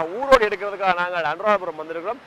நாங்கள் ஊரோடு எடுக்கிறதுக்காக நாங்கள் அனுராதபுரம் வந்திருக்கிறோம்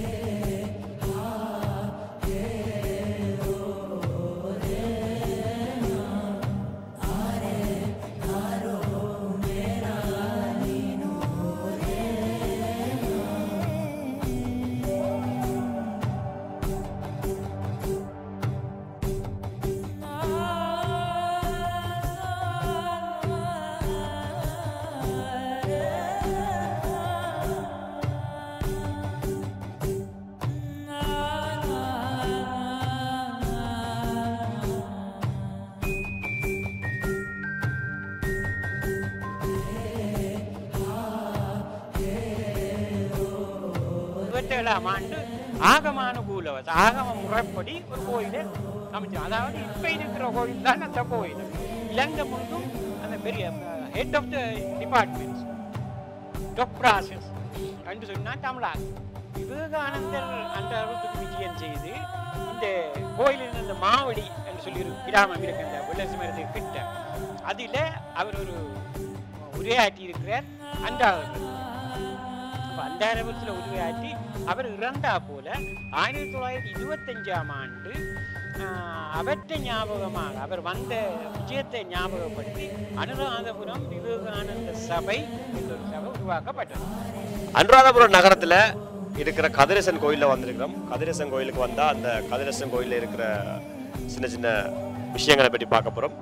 இருபத்தேழாம் ஆண்டு ஆகமானுகூல ஆகம முறைப்படி ஒரு கோயிலை அமைச்சோம் அதாவது இப்ப இருக்கிற கோயில் தான் அந்த கோயில் இலங்கை முழுதும் அந்த பெரிய head of the departments top process என்று சொன்னால் தமிழாக விவேகானந்தர் அந்த அறுபத்துக்கு விஜயம் செய்து இந்த கோயிலில் இந்த மாவடி என்று சொல்லி ஒரு கிராமம் இருக்கு இந்த வெள்ளசி மரத்துக்கு கிட்ட அதில் அவர் ஒரு உரையாற்றி இருக்கிறார் அன்றாவது அப்ப அந்த அரபத்தில் உருவாக்கி அவர் இறந்தா போல ஆயிரத்தி தொள்ளாயிரத்தி இருபத்தஞ்சாம் ஆண்டு ஆஹ், அவற்றை ஞாபகமாக அவர் வந்த விஜயத்தை ஞாபகப்படுத்தி அனுராதபுரம் விவேகானந்த சபை என்ற ஒரு சபை உருவாக்கப்பட்டது அனுராதபுரம் நகரத்தில் இருக்கிற கதிரேசன் கோயிலில் வந்திருக்கிறோம் கதிரேசன் கோயிலுக்கு வந்தால் அந்த கதிரேசன் கோயிலில் இருக்கிற சின்ன சின்ன விஷயங்களை பற்றி பார்க்க போகிறோம்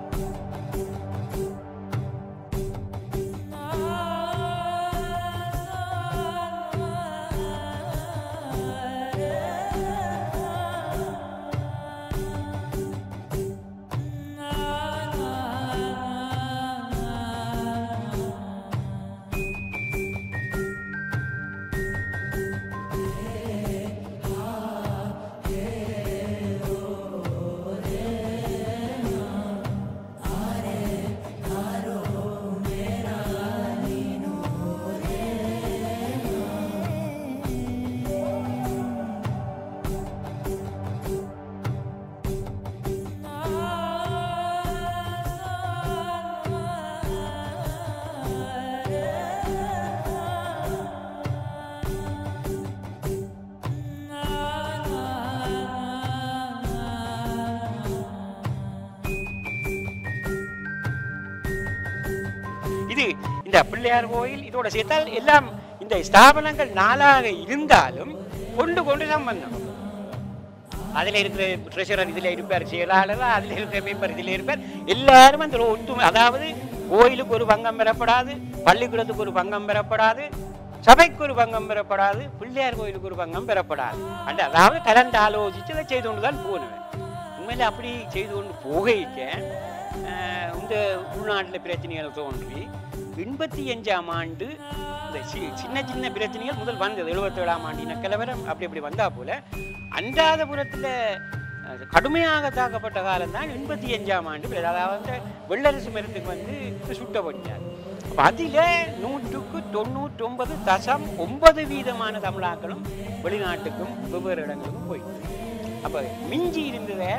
இது இந்த பிள்ளையார் கோயில் இதோட சேர்த்தால் எல்லாம் இந்த ஸ்தாபனங்கள் நாளாக இருந்தாலும் கொண்டு கொண்டு சம்பந்தம் அதில் இருக்கிற ட்ரெஷரர் இதில் இருப்பார் செயலாளர் அதில் இருக்கிற மெம்பர் இதில் இருப்பார் எல்லாரும் அந்த ஒத்துமை அதாவது கோயிலுக்கு ஒரு பங்கம் பெறப்படாது பள்ளிக்கூடத்துக்கு ஒரு பங்கம் பெறப்படாது சபைக்கு ஒரு பங்கம் பெறப்படாது பிள்ளையார் கோயிலுக்கு ஒரு பங்கம் பெறப்படாது அண்ட் அதாவது கலந்து ஆலோசித்து அதை செய்து கொண்டு தான் போகணும் உண்மையில அப்படி செய்து கொண்டு போகைக்க ஆஹ், இந்த உள்நாட்டில் பிரச்சனைகள் தோன்றி எண்பத்தி அஞ்சாம் ஆண்டு இந்த சி- சின்ன சின்ன பிரச்சனைகள் முதல் வந்தது எழுபத்தேழாம் ஆண்டு இன கலவரம் அப்படி அப்படி வந்தா போல அன்றாதபுரத்தில் கடுமையாக தாக்கப்பட்ட காலம் தான் எண்பத்தி அஞ்சாம் ஆண்டு அதாவது அந்த வெள்ளரசு மரத்துக்கு வந்து சுட்டப்பட்டார் அப்ப அதில் நூற்றுக்கு தொண்ணூற்றி ஒன்பது தசம் ஒன்பது வீதமான தமிழாக்களும் வெளிநாட்டுக்கும் வெவ்வேறு இடங்களுக்கும் போயிட்டு அப்போ மிஞ்சி இருந்ததை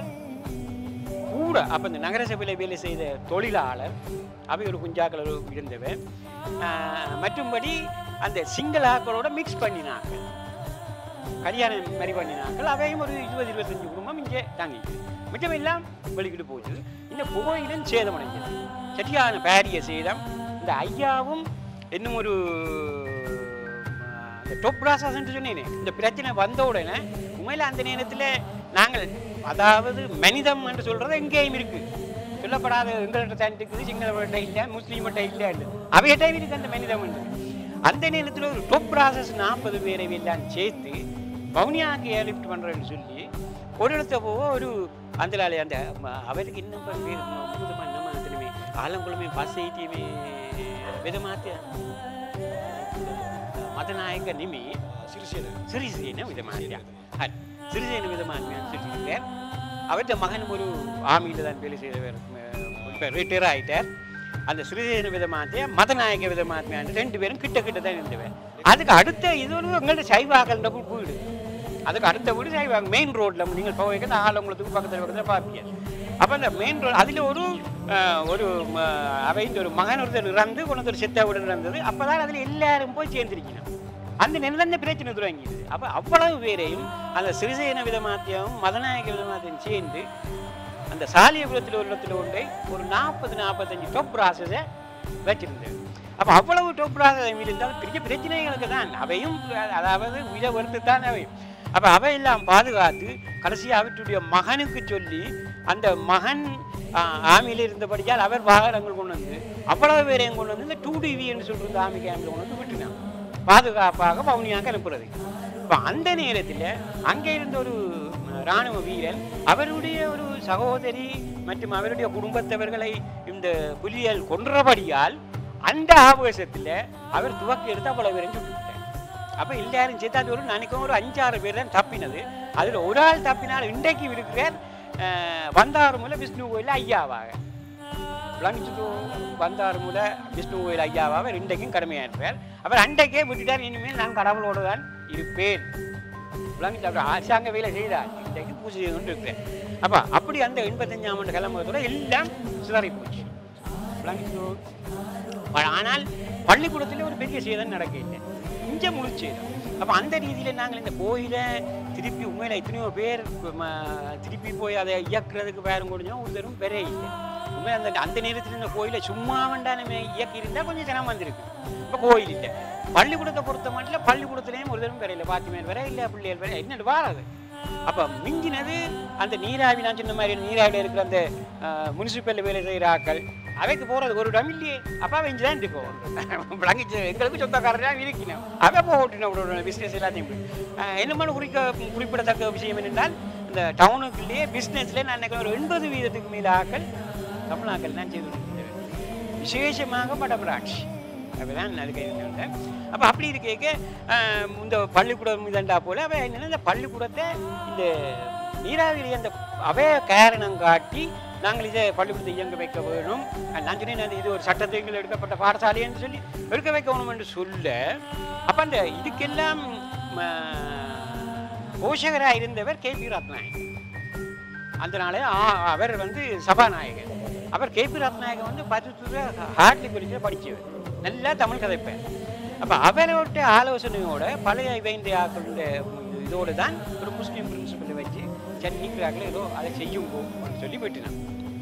கூட அப்போ இந்த நகரசபையில் வேலை செய்த தொழிலாளர் அவை ஒரு குஞ்சாக்கள் ஒரு இருந்தவன் ஆஹ், மற்றும்படி அந்த சிங்களாக்களோட மிக்ஸ் பண்ணினாங்க கல்யாணம் மாதிரி பண்ணினார்கள் அவையும் ஒரு இருபது இருபத்தஞ்சு குடும்பம் இங்கே தாங்கிச்சு மிச்சம் எல்லாம் வெளிக்கிட்டு போச்சு இந்த கோயிலும் சேதமடைஞ்சது சரியான பாரிய சேதம் இந்த ஐயாவும் இன்னும் ஒரு அந்த டொப் ப்ராசஸ் சொன்னேனே இந்த பிரச்சனை வந்த உடனே உண்மையில் அந்த நேரத்தில் நாங்கள் அதாவது மனிதம் என்று சொல்றது எங்கேயும் இருக்கு சொல்லப்படாத எங்கள்கிட்ட தான் இருக்குது சிங்களவர்கிட்ட இல்லை முஸ்லீம்கிட்ட இல்லைன்னு அவையிட்ட இருக்கு அந்த மனிதம் என்று அந்த நேரத்தில் ஒரு டொப் ப்ராசஸ் நாற்பது பேரை எல்லாம் சேர்த்து பவுனியாக்கு ஏர்லிஃப்ட் பண்ணுறேன்னு சொல்லி ஒரு இடத்த போக ஒரு அந்த அந்த ம- அவருக்கு இன்னும் பேர் முதுமா நம்ம திரும்பி ஆலங்குளமே பஸ் ஏற்றியுமே விதமாத்த மதநாயಕ ನಿಮಿ சிறுசேன ಸಿರಿಸೇನ ವಿಧಮಾನ್ಯ ಹರಿ ಸಿರಿಸೇನ ವಿಧಮಾನ್ಯ சொல்லியிருக்கார் அவர்கிட்ட மகன் ஒரு ஆர்மியில் தான் வேலை செய்தவர் இப்போ ரிட்டையர் ஆகிட்டார் அந்த சிறிசேன விதமாத்திய மதநாயக விதமாத்தியான்னு ரெண்டு பேரும் கிட்ட கிட்ட தான் இருந்தவர் அதுக்கு அடுத்த இது ஒரு எங்கள்ட்ட சைவாக்கல்ன்ற வீடு அதுக்கு அடுத்த வீடு சைவாங்க மெயின் ரோட்டில் நீங்கள் போக ஆலங்குளத்துக்கு பக்கத்தில் பக்கத்தில் பார்ப்பீங்க அப்போ அந்த மெயின் ரோடு அதில் ஒரு அஹ், ஒரு ம, அவை ஒரு மகன் ஒருத்தர் இறந்து கொண்டு ஒரு செத்த வீடு இருந்தது அப்போ தான் அதில் எல்லாரும் போய் சேர்ந்துருக்கணும் அந்த நேரம் அந்த பிரச்சனை துவங்கிது அப்போ அவ்வளவு பேரையும் அந்த சிறிசேன விதமாத்தியம் மதநாயக விதமாத்தியம் சேர்ந்து அந்த சாலியபுரத்தில் உள்ளத்தில் கொண்டு ஒரு நாற்பது நாற்பத்தஞ்சு டொப் ப்ராசஸை வச்சிருந்தது அப்போ அவ்வளவு டொப் ப்ராசஸ் இருந்தால் பெரிய பிரச்சனைகளுக்கு தான் அவையும் அதாவது உயிரை வறுத்து தான் அவையும் அப்போ அவையெல்லாம் பாதுகாத்து கடைசி அவற்றுடைய மகனுக்கு சொல்லி அந்த மகன் ஆமியில் இருந்தபடியால் அவர் வாகனங்கள் கொண்டு வந்து அவ்வளவு பேரையும் கொண்டு வந்து இந்த டூ டிவின்னு சொல்லிட்டு ஆமி கேமில் கொண்டு வந்து விட்டுனான் பாதுகாப்பாக பவுனியாக அனுப்புறது இப்போ அந்த நேரத்தில் அங்கே இருந்த ஒரு இராணுவ வீரன் அவருடைய ஒரு சகோதரி மற்றும் அவருடைய குடும்பத்தவர்களை இந்த புலிகள் கொன்றபடியால் அந்த ஆவேசத்தில் அவர் துவக்கி எடுத்து அவ்வளவு பேரும் சுட்டுவிட்டார் அப்போ எல்லாரும் சேர்த்து அது ஒரு நினைக்கும் ஒரு அஞ்சாறு பேர் தான் தப்பினது அதில் ஒரு ஆள் தப்பினால் இன்றைக்கு இருக்கிறார் அஹ், வந்தாறுமுல விஷ்ணு கோயில் ஐயாவாக விளங்கிச்சுட்டு வந்தாறுமுல விஷ்ணு கோயில் ஐயாவாக இன்றைக்கும் கடமையாக இருப்பார் அவர் அன்றைக்கே விட்டுட்டார் இனிமேல் நான் கடவுளோடு தான் இருப்பேன் விளங்கிச்சு அவர் அரசாங்க வேலை செய்தார் இன்றைக்கு பூஜை செய்து கொண்டு இருக்கிறேன் அப்போ அப்படி அந்த எண்பத்தஞ்சாம் ஆண்டு கிளம்புறதோட எல்லாம் சிதறி போச்சு விளங்கிச்சு ஆனால் பள்ளிக்கூடத்தில் ஒரு பெரிய சேதம் நடக்கல இங்கே முழு சேதம் அப்போ அந்த ரீதியில் நாங்கள் இந்த கோயிலை திருப்பி உண்மையில் எத்தனையோ பேர் ம- திருப்பி போய் அதை இயக்குறதுக்கு பேரும் முடிஞ்சோம் ஒரு தரும் பெரிய இல்லை உண்மையாக அந்த அந்த நேரத்தில் இந்த கோயிலை சும்மா வேண்டாமே இயக்கி இருந்தால் கொஞ்சம் ஜனம் வந்திருக்கு இப்போ கோயில் இல்லை பள்ளிக்கூடத்தை பொறுத்த மட்டும் பள்ளிக்கூடத்துலேயும் ஒரு தரும் வரையில பாத்திமேல் வர இல்லை பிள்ளைகள் வர என்னட்டு வாராது அப்போ மிஞ்சினது அந்த நீராவி நான் சொன்ன மாதிரி நீராவியில் இருக்கிற அந்த முனிசிபல் வேலை செய்கிற ஆட்கள் அவைக்கு போகிறது ஒரு இடம் இல்லையே அப்போ வெஞ்சு தான் இருக்கும் விளங்கிச்சு எங்களுக்கு சொந்தக்காரராக இருக்கணும் அவை போட்டுன பிஸ்னஸ் எல்லாத்தையும் போய். அஹ், என்னமான குறிக்க குறிப்பிடத்தக்க விஷயம் என்னென்றால் இந்த டவுனுக்குள்ளேயே பிஸ்னஸில் நான் நினைக்கிறேன் ஒரு எண்பது வீதத்துக்கு மேல ஆக்கள் தமிழாக்கள் தான் செய்து கொண்டிருக்கிறேன் விசேஷமாக படபராட்சி அப்படிதான் அதுக்கு இருந்தேன் அப்போ அப்படி இருக்க இந்த பள்ளிக்கூடம் இதண்டா போல அவ என்னன்னா இந்த பள்ளிக்கூடத்தை இந்த நீராவிரி அந்த அவைய காரணம் காட்டி நாங்கள் இதை பள்ளிக்கூடத்தை இயங்க வைக்க வேணும் அஹ் நான் சொன்னேன் அது இது ஒரு சட்டத்துக்கு எடுக்கப்பட்ட பாடசாலை என்று சொல்லி எடுக்க வைக்கணும் என்று சொல்ல அப்போ அந்த இதுக்கெல்லாம் போஷகராக இருந்தவர் கே பி ரத்நாயக் அதனால ஆ- அவர் வந்து சபாநாயகர் அவர் கே பி ரத்நாயகர் வந்து பத்து ஹார்ட்லி காலேஜில் படித்தவர் நல்லா தமிழ் கதைப்பேன் அப்போ அவரோட ஆலோசனையோட பழைய வைந்த ஆக்களுடைய இதோடு தான் ஒரு முஸ்லீம் பிரின்சிபலை வச்சு சரி நீக்கிறாங்களே ஏதோ அதை செய்யுங்கோ அப்படின்னு சொல்லி வெட்டினான்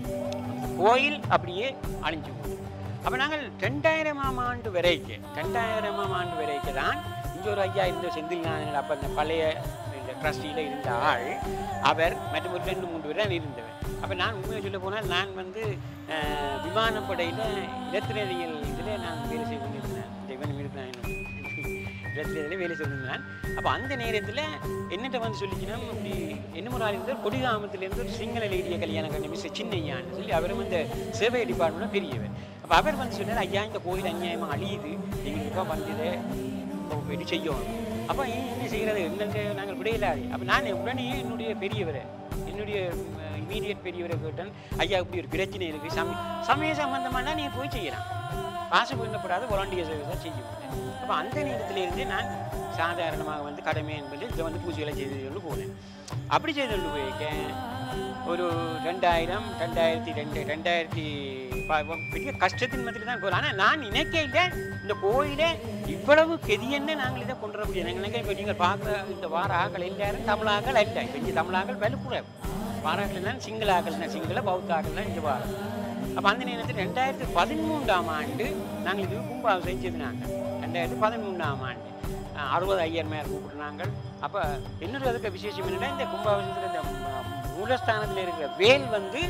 கோயில் அப்படியே அழிஞ்சு போகுது அப்போ நாங்கள் ரெண்டாயிரமாம் ஆண்டு வரைக்கும் ரெண்டாயிரமாம் ஆண்டு வரைக்கும் தான் இங்கே ஒரு ஐயா இருந்த செந்தில் நாயனர் அப்போ அந்த பழைய இந்த ட்ரஸ்டியில் இருந்த ஆள் அவர் மற்றும் ஒரு ரெண்டு மூன்று பேர் தான் இருந்தவர் அப்போ நான் உண்மையை சொல்ல போனால் நான் வந்து அஹ், விமானப்படையில் இலத்திரவியல் இதில் நான் வேலை செய்து கொண்டிருந்தேன் இந்த இவன் இருக்கிறான் இலத்திரத்தில் வேலை செய்திருந்தேன் அப்போ அந்த நேரத்தில் என்னட்ட வந்து சொல்லிச்சுன்னா இப்படி என்ன ஒரு ஆள் இருந்தார் கொடிகாமத்திலேருந்து ஒரு சிங்கள லேடியை கல்யாணம் பண்ணி மிஸ் சின்னையான்னு சொல்லி அவரும் இந்த சேவை டிபார்ட்மெண்ட்டில் பெரியவர் அப்போ அவர் வந்து சொன்னார் ஐயா இந்த கோயில் அநியாயமாக அழியுது எங்களுக்கு வந்தது இப்போ போயிட்டு செய்யணும் அப்போ என்ன செய்கிறது என்னங்க நாங்கள் விடையிலாது அப்போ நான் உடனே என்னுடைய பெரியவரை என்னுடைய இமீடியட் பெரியவரை கேட்டேன் ஐயா இப்படி ஒரு பிரச்சனை இருக்குது சமய சமய சம்பந்தமானா நீ போய் செய்யலாம் காசு பண்ணப்படாத வாலண்டியர் சர்வீஸாக செய்ய அப்போ அந்த நேரத்துல இருந்து நான் சாதாரணமாக வந்து கடமை என்பது இதை வந்து பூஜைகளை செய்து கொண்டு போனேன் அப்படி செய்து கொண்டு போயிருக்கேன் ஒரு ரெண்டாயிரம் ரெண்டாயிரத்தி ரெண்டு ரெண்டாயிரத்தி ப- பெரிய கஷ்டத்தின் மத்தியில் தான் போகிறேன் ஆனால் நான் நினைக்கையில் இந்த கோயிலை இவ்வளவு கெதியன்னு நாங்கள் இதை கொண்டு வர முடியும் நாங்கள் நினைக்கிறேன் இப்போ நீங்கள் பார்க்குற இந்த வார ஆக்கள் எல்லாரும் தமிழ் ஆக்கள் இல்லை இப்போ இங்கே தமிழ் ஆக்கள் வெளுக்குற வாராக்கள் தான் சிங்கள ஆக்கள் தான் சிங்கள பௌத்த ஆக்கள் தான் இங்கே வாரம் அப்போ அந்த நேரத்தில் ரெண்டாயிரத்தி பதிமூன்றாம் ஆண்டு நாங்கள் இது கும்பாவை செஞ்சது நாங்கள் ரெண்டாயிரத்தி பதிமூன்றாம் ஆண்டு அஹ் அறுபது ஐயர் மேல் கூப்பிடுறாங்க அப்போ இன்னொரு அதுக்கு விசேஷம் என்னன்னா இந்த கும்பாபிஷேகத்தில் இந்த ம- மூலஸ்தானத்தில் இருக்கிற வேல் வந்து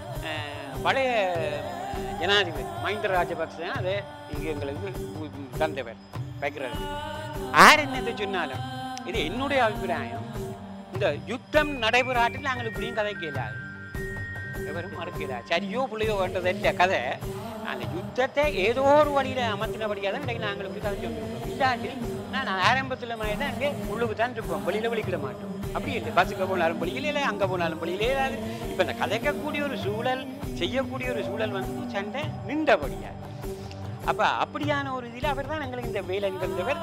அஹ், பழைய அஹ், ஜனாதிபதி மஹிந்த ராஜபக்ச தான் அதை இங்கே எங்களுக்கு கு- தந்தவர் வைக்கிறார் யார் என்னத்தை சொன்னாலும் இது என்னுடைய அபிப்பிராயம் இந்த யுத்தம் நடைபெறாட்டில் நாங்கள் இப்படியும் கதை கேளாது எவரும் மறுக்கல சரியோ புள்ளையோ வேண்டதில்ல கதை அந்த யுத்தத்தை ஏதோ ஒரு வழியில் அமர்த்தினபடியாக தான் இன்றைக்கு நாங்கள் இப்படி கதை சொல்லியிருக்கோம் இல்லாட்டி நான் ஆரம்பத்தில் மாதிரி தான் அங்கே உள்ளுக்கு தான் இருப்போம் வெளியில் வெளிக்கிட மாட்டோம் அப்படி இல்லை பஸ்ஸுக்கு போனாலும் வெளியில இல்லை அங்கே போனாலும் வெளியிலே இல்லாது இப்போ இந்த கதைக்கக்கூடிய ஒரு சூழல் செய்யக்கூடிய ஒரு சூழல் வந்து சண்டை நின்றபடியாக அப்போ அப்படியான ஒரு இதில் அவர் தான் எங்களுக்கு இந்த வேலை என்கிறவர்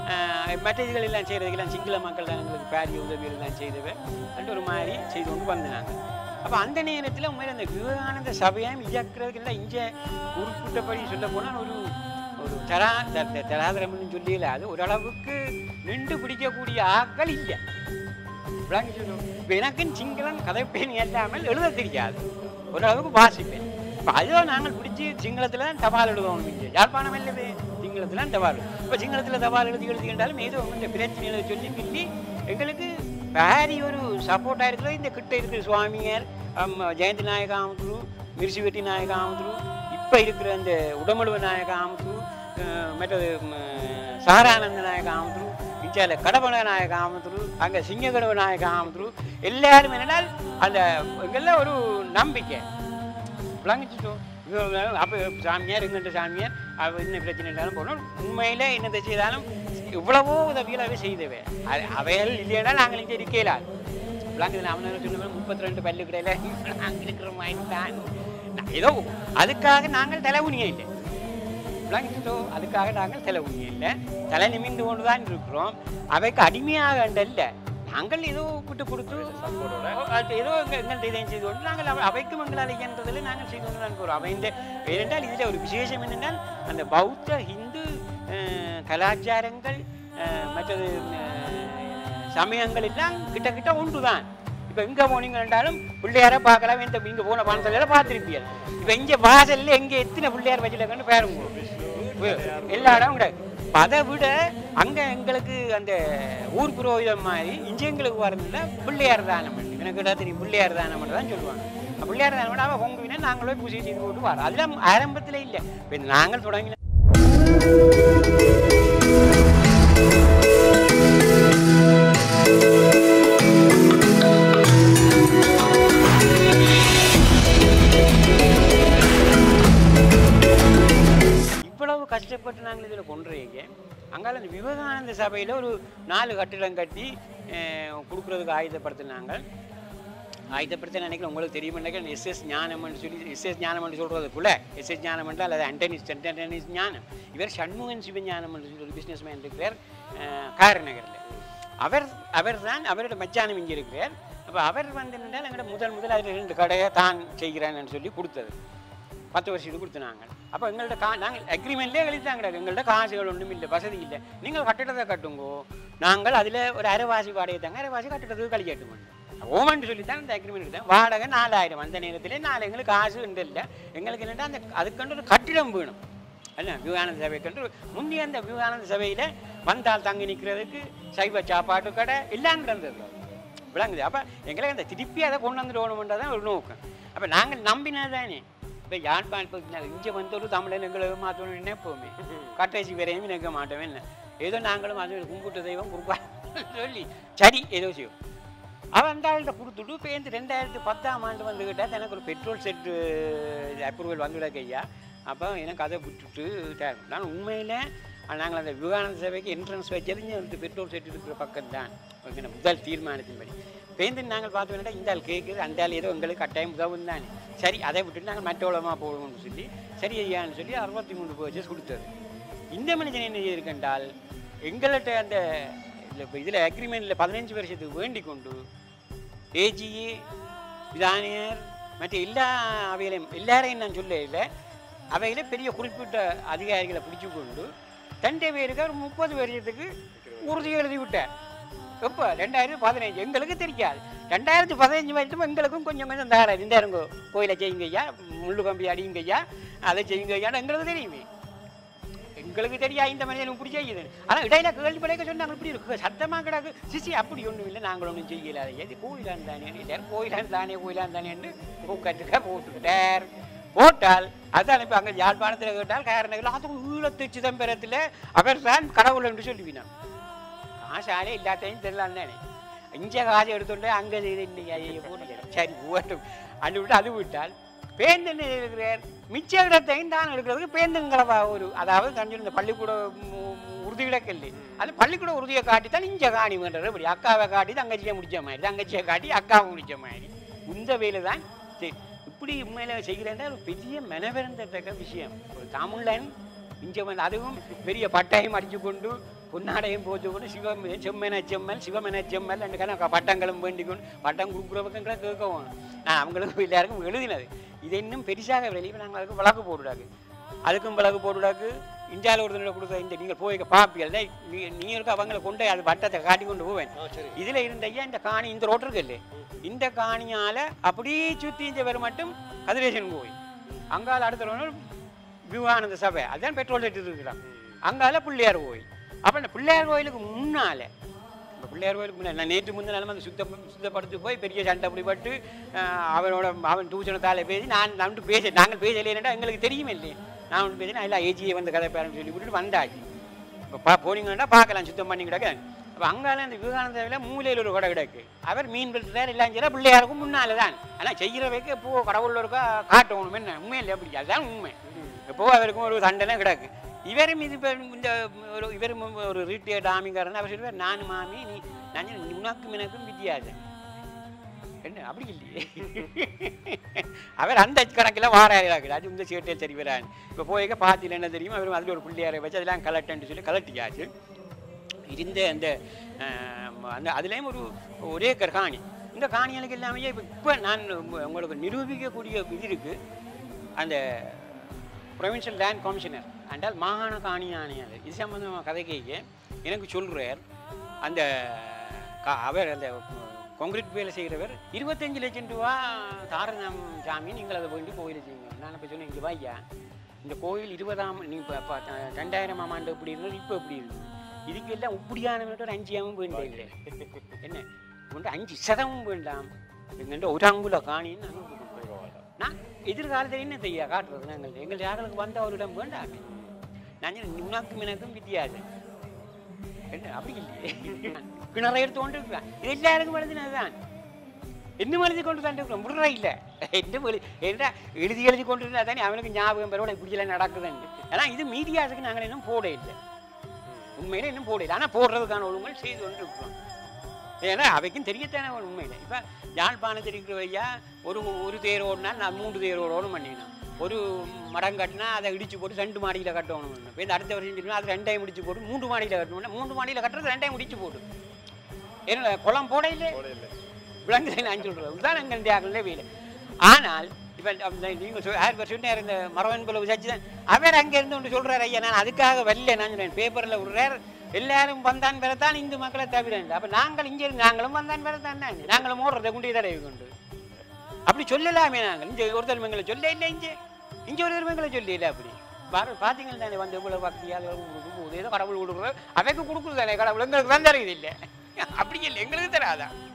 மற்ற இதுகள் எல்லாம் செய்கிறதுக்கெல்லாம் சிங்கள மக்கள் தான் எங்களுக்கு பாரிய உதவிகள் எல்லாம் செய்தவர் ரெண்டு ஒரு மாதிரி செய்து கொண்டு வந்தாங்க அப்போ அந்த நேரத்தில் உண்மையில் அந்த விவேகானந்த சபையம் இயக்கிறதுக்கு இல்லை இங்கே குறிப்பிட்டபடி சொல்ல போனால் ஒரு ஒரு தரா த- த- தராதரம்னு சொல்லியில அது ஓரளவுக்கு நின்று பிடிக்கக்கூடிய ஆட்கள் இல்லை விளங்கிச்சுடும் இப்போ எனக்கும் சிங்களம் கதைப்பேன் இல்லாமல் எழுத தெரியாது ஓரளவுக்கு வாசிப்பேன் இப்போ அதோ நாங்கள் பிடிச்சி சிங்களத்தில் தான் தபால் எழுதணும் இங்கே யாழ்ப்பாணம் இல்லவே சிங்களத்தில் தான் தபால் இப்போ சிங்களத்தில் தபால் எழுதி எழுதி என்றாலும் ஏதோ இந்த பிரச்சனைகளை சொல்லி சொல்லி எங்களுக்கு வேறு ஒரு சப்போர்ட்டாக இருக்கிற இந்த கிட்ட இருக்கிற சுவாமியார் அம், ஜெயந்தி நாயக ஆமத்துரு மிர்சிவெட்டி நாயக ஆமத்துரு இப்போ இருக்கிற அந்த உடமழுவ நாயக ஆமத்துரு அஹ், மற்றது ம், சாரானந்த நாயக ஆமத்துரு இச்சால கடபன நாயக ஆமத்துரு அங்கே சிங்ககடவ நாயக ஆமத்துரு எல்லாரும் என்னென்னால் அந்த எங்கெல்லாம் ஒரு நம்பிக்கை விளங்கிச்சிட்டோம் அப்போ சாமியார் எங்கிட்ட சாமியார் அவ என்ன பிரச்சனை இருந்தாலும் போகணும் உண்மையில் என்னத்தை செய்தாலும் இவ்வளவோ உதவிகளாகவே செய்தவை அது அவைகள் இல்லைன்னா நாங்கள் இங்கே இருக்கலாது விளங்குது நான் சொன்ன முப்பத்தி ரெண்டு பல்லு கிடையில நாங்கள் இருக்கிற மாதிரி தான் நான் ஏதோ அதுக்காக நாங்கள் தலைவுனியே இல்லை விளங்கிட்டோ அதுக்காக நாங்கள் தலைவுனியே இல்லை தலை நிமிந்து கொண்டு தான் இருக்கிறோம் அவைக்கு அடிமையாக இல்லை நாங்கள் ஏதோ விட்டு கொடுத்து அது ஏதோ எங்க- எங்கள்ட்ட இதையும் செய்து கொண்டு நாங்கள் அவ- அவைக்கும் எங்களால் இயன்றதில் நாங்கள் செய்து கொண்டு தான் போகிறோம் அவை இந்த ஏனென்றால் இதில் ஒரு விசேஷம் என்னென்றால் அந்த பௌத்த ஹிந்து அஹ், கலாச்சாரங்கள் அஹ், மற்றது அஹ், சமயங்கள் எல்லாம் கிட்ட கிட்ட ஒன்று தான் இப்போ எங்கே போனீங்க என்றாலும் பிள்ளையாரை பார்க்கலாம் இந்த இங்கே போன பானத்தில் பார்த்துருப்பீங்க இப்போ இங்கே வாசல்ல எங்கே எத்தனை பிள்ளையார் வச்சிருக்கேன்னு பாருங்க எல்லா இடம் கிடையாது இப்ப அதை விட அங்கே எங்களுக்கு அந்த ஊர் புரோகிதம் மாதிரி இங்கே எங்களுக்கு வரதில்ல பிள்ளையார் தானம் பண்ணி எனக்கு இடம் தெரியும் பிள்ளையார் தானம் பண்ணி தான் சொல்லுவாங்க அப்ப பிள்ளையார் தானம் பண்ணி அவன் பொங்குவினா நாங்களே பூஜை செய்து போட்டு வரோம் அதெல்லாம் ஆரம்பத்தில் இல்லை இப்போ நாங்கள் தொடங்கின இவ்வளவு கஷ்டப்பட்டு நாங்கள் இதில் கொண்டுறீங்க அங்கால அந்த விவேகானந்த சபையில் ஒரு நாலு கட்டிடம் கட்டி அஹ், கொடுக்கறதுக்கு ஆயுதப்படுத்தினாங்க ஆயுதப்படுத்த நினைக்கிறேன் உங்களுக்கு தெரியும் நினைக்கிறேன் எஸ்எஸ் ஞானம்னு சொல்லி எஸ்எஸ் ஞானம்னு சொல்கிறதுக்குள்ள எஸ்எஸ் ஞானம் அல்லது அண்டனிஸ் அண்டனிஸ் ஞானம் இவர் சண்முகன் சிவஞானம்னு சொல்லி ஒரு பிஸ்னஸ் மேன் இருக்கிறார் அஹ், காரநகரில் அவர் அவர் தான் அவரோட மச்சானம் இங்கே இருக்கிறார் அப்போ அவர் வந்து என்னென்றால் எங்கள்கிட்ட முதல் முதல் அதில் ரெண்டு கடையை தான் செய்கிறேன்னு சொல்லி கொடுத்தது பத்து வருஷத்துக்கு கொடுத்துனாங்க அப்போ எங்கள்கிட்ட கா நாங்கள் அக்ரிமெண்ட்லேயே எழுதிட்டாங்க எங்கள்கிட்ட காசுகள் ஒன்றும் இல்லை வசதி இல்லை நீங்கள் கட்டிடத்தை கட்டுங்கோ நாங்கள் அதில் ஒரு அரைவாசி வாடகை தாங்க அரைவாசி கட்டிடத்துக்கு கழிக்கட்டுமாங்க ஓமன்ட்டு சொல்லி தான் இந்த அக்ரிமெண்ட் எடுத்தேன் வாடகை நாலாயிரம் அந்த நேரத்திலே நாலு எங்களுக்கு காசு உண்டு இல்லை எங்களுக்கு என்னென்னா அந்த அதுக்கண்டு ஒரு கட்டிடம் வேணும் அல்ல விவேகானந்த சபை கண்டு முந்தைய அந்த விவேகானந்த சபையில் வந்தால் தங்கி நிற்கிறதுக்கு சைவ சாப்பாட்டு கடை எல்லாம் கிடந்தது விளங்குது அப்போ எங்களுக்கு அந்த திருப்பி அதை கொண்டு வந்துடணுமென்றது தான் ஒரு நோக்கம் அப்போ நாங்கள் நம்பினது தானே இப்போ யாழ்ப்பாணத்துக்கு இங்கே வந்து ஒரு தமிழன் எங்களை மாற்றணும்னு நினைப்போமே கட்டேசி வரையும் நினைக்க மாட்டோமே என்ன ஏதோ நாங்களும் அது கும்பிட்டு தெய்வம் கொடுப்பா சொல்லி சரி ஏதோ செய்வோம் அவன் அந்த ஆள்கிட்ட கொடுத்துட்டு பேருந்து ரெண்டாயிரத்தி பத்தாம் ஆண்டு வந்துக்கிட்டா எனக்கு ஒரு பெட்ரோல் செட்டு அப்ரூவல் வந்துவிட ஐயா அப்போ எனக்கு அதை விட்டுட்டு விட்டாரு. நான் உண்மையில் நாங்கள் அந்த விவேகானந்த சபைக்கு என்ட்ரன்ஸ் வச்சது இங்க ஒரு பெட்ரோல் செட் இருக்கிற பக்கம் தான் எங்கள் முதல் தீர்மானத்தின்படி பேருந்து நாங்கள் பார்த்தோம்னா இந்த ஆள் கேட்குது அந்த ஆள் ஏதோ எங்களுக்கு கட்டாயம் உதவும் தானே சரி அதை விட்டுட்டு நாங்கள் மற்றவளமாக போடுவோம்னு சொல்லி சரி ஐயான்னு சொல்லி அறுபத்தி மூணு பர்ச்சேஸ் கொடுத்தது இந்த மனிதன் என்ன செய்திருக்கின்றால் எங்கள்கிட்ட அந்த இதில் அக்ரிமெண்ட்டில் பதினஞ்சு வருஷத்துக்கு வேண்டிக் கொண்டு ஏஜிஏ விதானியர் மற்ற எல்லா அவைகளையும் எல்லாரையும் நான் சொல்ல இல்லை அவையில பெரிய குறிப்பிட்ட அதிகாரிகளை பிடிச்சு கொண்டு தண்டை பேருக்கு ஒரு முப்பது வருஷத்துக்கு உறுதி எழுதி விட்டார் எப்போ ரெண்டாயிரத்தி பதினஞ்சு எங்களுக்கு தெரியாது ரெண்டாயிரத்தி பதினஞ்சு வரைக்கும் எங்களுக்கும் கொஞ்சம் கொஞ்சம் தாராது இந்த இருங்கோ கோயிலை செய்யுங்க ஐயா முள்ளு கம்பி அடியுங்க ஐயா அதை செய்யுங்க ஐயான்னு எங்களுக்கு தெரியுமே எங்களுக்கு தெரியா இந்த மனிதனுக்கு இப்படி செய்யுது ஆனால் இடையில கேள்வி பிழைக்க சொன்னாங்க இப்படி இருக்கு சத்தமாக கிடக்கு சிசி அப்படி ஒன்றும் இல்லை நாங்கள் ஒன்றும் செய்யல அதை எது கோயிலான் தானே இல்லை கோயிலான் தானே கோயிலான் தானேன்னு பூக்கட்டுக்க போட்டுக்கிட்டார் போட்டால் அதான் இப்போ அங்கே யாழ்ப்பாணத்தில் கேட்டால் காரணங்கள் அது ஈழத்து சிதம்பரத்தில் அவர் தான் கடவுள் என்று சொல்லுவினான் காசாலே எல்லாத்தையும் தெரியலாம் தானே இங்கே காசு எடுத்துட்டு அங்கே செய்து இல்லையா ஐயோ போட்டு சரி போட்டும் அது விட்டு அது விட்டால் பேருந்து என்ன இருக்கிறார் மிச்ச இடத்தையும் தான் எடுக்கிறதுக்கு பேருந்துங்களவா ஒரு அதாவது தஞ்சூர் இந்த பள்ளிக்கூட உறுதி விளக்கல்ல அது பள்ளிக்கூட உறுதியை காட்டித்தான் இங்கே காணி வேண்டது இப்படி அக்காவை காட்டி தங்கச்சியை முடிச்ச மாதிரி தங்கச்சியை காட்டி அக்காவை முடிச்ச மாதிரி இந்த வேலை தான் சரி இப்படி உண்மையில செய்கிறேன்னா ஒரு பெரிய மெனவெருந்தத்தக்க விஷயம் ஒரு தமிழன் இங்கே வந்து அதுவும் பெரிய பட்டாயம் அடிச்சு கொண்டு பொன்னாடையும் போட்டு கொண்டு சிவம் செம்மென செம்மல் சிவமென செம்மல் ரெண்டு கணக்கு பட்டங்களும் வேண்டிக் கொண்டு பட்டம் கொடுக்குறவங்க கேட்கவும் நான் அவங்களுக்கு எல்லாருக்கும் எழுதினது இது இன்னும் பெருசாக வெளியே நாங்கள் அதுக்கு விளக்கு போடுறாங்க அதுக்கும் விளக்கு போடுறாக்கு இந்தியாவில் ஒரு கொடுத்த இந்த நீங்கள் போய் பார்ப்பீங்க நீங்கள் அவங்களை கொண்டு அது வட்டத்தை காட்டி கொண்டு போவேன் இதில் இருந்த ஐயா இந்த காணி இந்த ரோட் இருக்கு இல்லை இந்த காணியால் அப்படியே சுற்றி இந்த பேர் மட்டும் கதிரேசன் கோயில் அங்கால அடுத்த ரோடு விவேகானந்த சபை அதான் பெட்ரோல் செட்டு இருக்கிறான் அங்கால பிள்ளையார் கோயில் அப்போ இந்த பிள்ளையார் கோயிலுக்கு முன்னால இந்த பிள்ளையார் கோயிலுக்கு முன்னாடி நான் நேற்று முந்தின நிலம அந்த சுத்தம் சுத்தப்படுத்தி போய் பெரிய சண்டை பிடிபட்டு ஆஹ், அவனோட அவன் தூசணத்தால் பேசி நான் நான் பேச நாங்கள் பேசலைன்னா எங்களுக்கு தெரியுமே இல்லையே நான் ஒன்று பேசி நான் எல்லாம் ஏஜியை வந்து கதை பேரன்னு சொல்லி விட்டுட்டு வந்தாச்சு இப்போ பா போனீங்கன்னா பார்க்கலாம் சுத்தம் பண்ணி கிடக்க அப்போ அங்கால அந்த விவேகானந்தாவில் மூலையில் ஒரு கடை கிடக்கு அவர் மீன் வெட்டுறாரு எல்லாம் செய்யற பிள்ளையாருக்கும் முன்னால தான் ஆனால் செய்கிறவைக்கு எப்போ கடவுள் இருக்கா காட்டணும் என்ன உண்மை இல்லை அப்படி அதுதான் உண்மை எப்போ அவருக்கும் ஒரு சண்டைலாம் கிடக்கு இவரும் இது இப்ப இந்த ஒரு இவரும் ஒரு ரிட்டையர்ட் ஆமிக்காரன் அவர் சொல்லுவார் நான் மாமி நீ நான் சொன்னேன், உனக்கும் எனக்கும் வித்தியாசம் என்ன அப்படி இல்லையே அவர் அந்த கணக்கில் வாராயிராக்கு அது இந்த சேட்டே சரி வரான் இப்போ போய்க்க பார்த்துல என்ன தெரியும் அவர் அதில் ஒரு பிள்ளையாரை வச்சு அதெல்லாம் கலட்டுன்னு சொல்லி கலட்டியாச்சு இருந்த அந்த ஆஹ், அந்த அதுலேயும் ஒரு ஒரே ஏக்கர் காணி இந்த காணிகளுக்கு எல்லாமே இப்போ இப்போ நான் உங்களுக்கு நிரூபிக்கக்கூடிய இது இருக்குது அந்த ப்ரொவின்ஷியல் லேண்ட் கமிஷனர் அண்டால் மாகாண காணி ஆணையாளர் இது சம்பந்தமாக கதை கேட்க எனக்கு சொல்கிறார் அந்த கா- அவர் அந்த கான்கிரீட் வேலை செய்கிறவர் இருபத்தஞ்சு லட்சம் ரூபா தாரணம் சாமி நீங்கள் அதை போயிட்டு கோயில் செய்யுங்க நான் இப்போ சொன்னேன் இங்கே வாய்யா இந்த கோயில் இருபதாம் நீ இப்போ ரெண்டாயிரமாம் ஆண்டு எப்படி இருந்தது இப்போ எப்படி இருக்குது இதுக்கு எல்லாம் இப்படியான ஒரு அஞ்சியாவும் வேண்டிய இல்லை என்ன உண்டு அஞ்சு சதமும் வேண்டாம் எங்கள்கிட்ட ஒரு அங்குல காணின்னு நான் கொடுக்குறேன். நான் எதிர்காலத்தில் என்ன செய்ய காட்டுறது நாங்கள் எங்கள் யார்களுக்கு வந்த அவரிடம் வேண்டாமே நான் சொன்னேன், உனக்கும் எனக்கும் வித்தியாசம் என்ன அப்படி இல்லையே கிணறை எடுத்து கொண்டு இருக்கிறான் இது எல்லாருக்கும் எழுதினதுதான் என்ன எழுதி கொண்டு தான் இருக்கிறோம் விடுறா இல்லை என்ன எழுதி என்ன எழுதி எழுதி கொண்டு இருந்தா தானே அவனுக்கு ஞாபகம் பெறவோட இப்படியெல்லாம் நடக்குதுன்னு ஆனால் இது மீடியாஸுக்கு நாங்கள் இன்னும் போட இல்லை உண்மையில இன்னும் போட இல்லை ஆனால் போடுறதுக்கான ஒழுங்குகள் செய்து கொண்டு இருக்கிறோம் ஏன்னா அவைக்கும் தெரியத்தானே ஒரு உண்மையில் இப்போ யாழ்ப்பாணத்தில் இருக்கிற ஐயா ஒரு ஒரு தேர் ஓடினா நான் மூன்று தேர் ஓடணும் பண்ணினேன் ஒரு மடம் கட்டினா அதை இடிச்சு போட்டு ரெண்டு மாடியில் கட்டணும் இப்போ இந்த அடுத்த வருஷம் சொல்லுவேன் அது ரெண்டையும் முடிச்சு போட்டு மூன்று மாடியில் கட்டணும் மூன்று மாடியில் கட்டுறது ரெண்டையும் முடிச்சு போட்டு என்ன குளம் போட இல்லை விலங்குகளை நான் சொல்கிறேன் இதுதான் எங்கள் தியாகங்களே வேலை ஆனால் இப்போ நீங்கள் சொல் யார் பேர் சொன்னார் இந்த மரவன் போல விசாரிச்சு தான் அவர் அங்கே இருந்து ஒன்று சொல்கிறார் ஐயா நான் அதுக்காக வரல நான் சொன்னேன் பேப்பரில் விடுறார் எல்லாரும் வந்தான் பெறத்தான் இந்து மக்களை தவிர அப்போ நாங்கள் இங்கே இருந்து நாங்களும் வந்தான் பெறத்தான் தான் நாங்களும் ஓடுறதை குண்டி தடவை கொண்டு அப்படி சொல்லலாமே நாங்கள் இங்கே ஒருத்தர் எங்களை சொல்ல இல்லை இங்கே இங்கே ஒருத்தர் எங்களை சொல்ல இல்லை அப்படி பாரு பார்த்தீங்கன்னா தானே வந்து இவ்வளோ பக்தியால் ஏதோ கடவுள் கொடுக்குறோம் அவைக்கு கொடுக்குறது தானே கடவுள் எங்களுக்கு தான் தருது இல்லை அப்படி இல்லை எங்களுக்கு தராதா